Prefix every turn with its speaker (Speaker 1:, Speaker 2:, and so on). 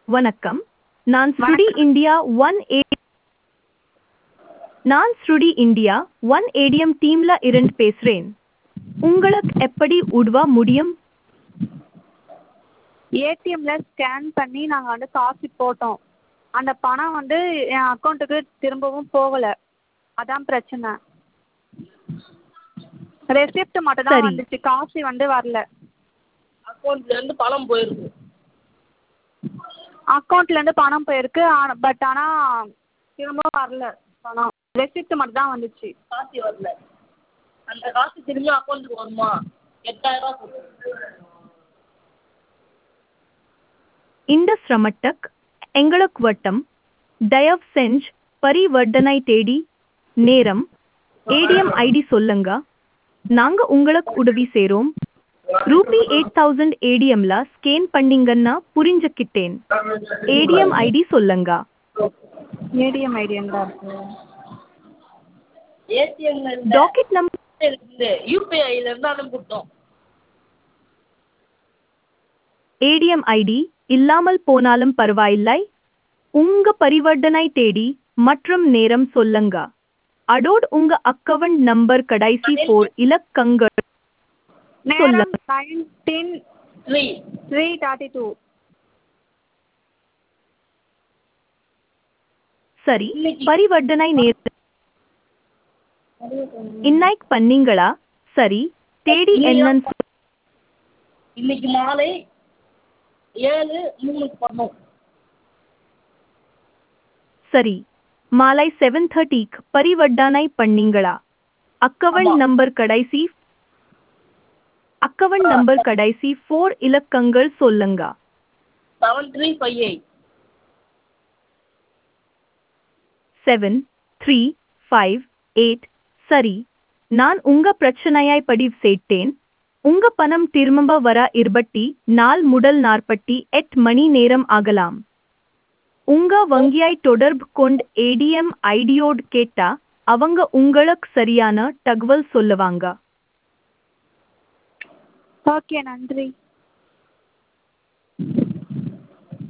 Speaker 1: வணக்கம் நான் ஸ்ருடி இந்தியா ஒன் ஏ நான் ஸ்ருடி இந்தியா ஒன் ஏடிஎம் டீம்ல இருந்து பேசுறேன் உங்களுக்கு எப்படி உதவ முடியும்
Speaker 2: ஏடிஎம்ல ஸ்கேன் பண்ணி நாங்கள் வந்து காசு போட்டோம் அந்த பணம் வந்து என் அக்கௌண்ட்டுக்கு திரும்பவும் போகலை அதான் பிரச்சனை ரெசிப்ட் மட்டும் தான்
Speaker 1: சரி.
Speaker 2: வந்துச்சு காசு வந்து வரல
Speaker 3: அக்கௌண்ட்லேருந்து பணம் போயிருக்கு
Speaker 2: அக்கௌண்ட்லேருந்து பணம் போயிருக்கு ஆனால் பட் ஆனால் திரும்ப வரல பணம் ரெசிப்ட் மட்டும் தான் வந்துச்சு
Speaker 3: காசு வரல அந்த காசு திரும்பி அக்கௌண்ட்டுக்கு வருமா எட்டாயிரரூவா கொடுத்து
Speaker 1: இந்த சிரமட்டக் எங்களுக்கு வட்டம் தயவு செஞ்சு பரிவர்த்தனை தேடி நேரம் ஏடிஎம் ஐடி சொல்லுங்க நாங்க உங்களுக்கு உதவி செய்றோம் ரூபி எயிட் தௌசண்ட் ஏடிஎம்ல ஸ்கேன் பண்ணீங்கன்னா புரிஞ்சுக்கிட்டேன் ஏடிஎம் ஐடி சொல்லுங்க
Speaker 2: ஏடிஎம் ஐடி என்ன இருக்கு
Speaker 3: ஏடிஎம்ல
Speaker 1: டாக்கெட் நம்பர்
Speaker 3: இருந்து யூபிஐலேருந்து அனுப்பிவிட்டோம்
Speaker 1: ஏடிஎம் ஐடி இல்லாமல் போனாலும் பரவாயில்லை உங்க பரிவர்த்தனை தேடி மற்றும் நேரம் சொல்லுங்க அடோட் உங்க அக்கவுண்ட் நம்பர் கடைசி போர் இலக்கங்கள்
Speaker 2: நேரம் nineteen
Speaker 3: three
Speaker 2: three thirty two
Speaker 1: சரி பரிவர்த்தனை நேரம் இன்னைக்கு பண்ணீங்களா சரி தேடி என்னன்னு சொல்-
Speaker 3: இன்னைக்கு மாலை ஏழு மூணுக்கு பண்ணோம்
Speaker 1: சரி மாலை செவன் தேர்ட்டிக்கு பரிவர்த்தனை பண்ணீங்களா அக்கவுண்ட்
Speaker 3: ஆமா.
Speaker 1: நம்பர் கடைசி அக்கவுண்ட் நம்பர் கடைசி ஃபோர் இலக்கங்கள் சொல்லுங்க
Speaker 3: seven three five eight
Speaker 1: seven three five eight சரி நான் உங்க பிரச்சனையாய் பதிவு செய்தேன் உங்க பணம் திரும்ப வர இருபத்தி நாள் முதல் நாற்பத்தி எட்டு மணி நேரம் ஆகலாம் உங்க வங்கியாய் தொடர்பு கொண்டு ஏடிஎம் ஐடியோடு கேட்டா அவங்க உங்களுக்கு சரியான தகவல் சொல்லுவாங்க
Speaker 2: ஓகே நன்றி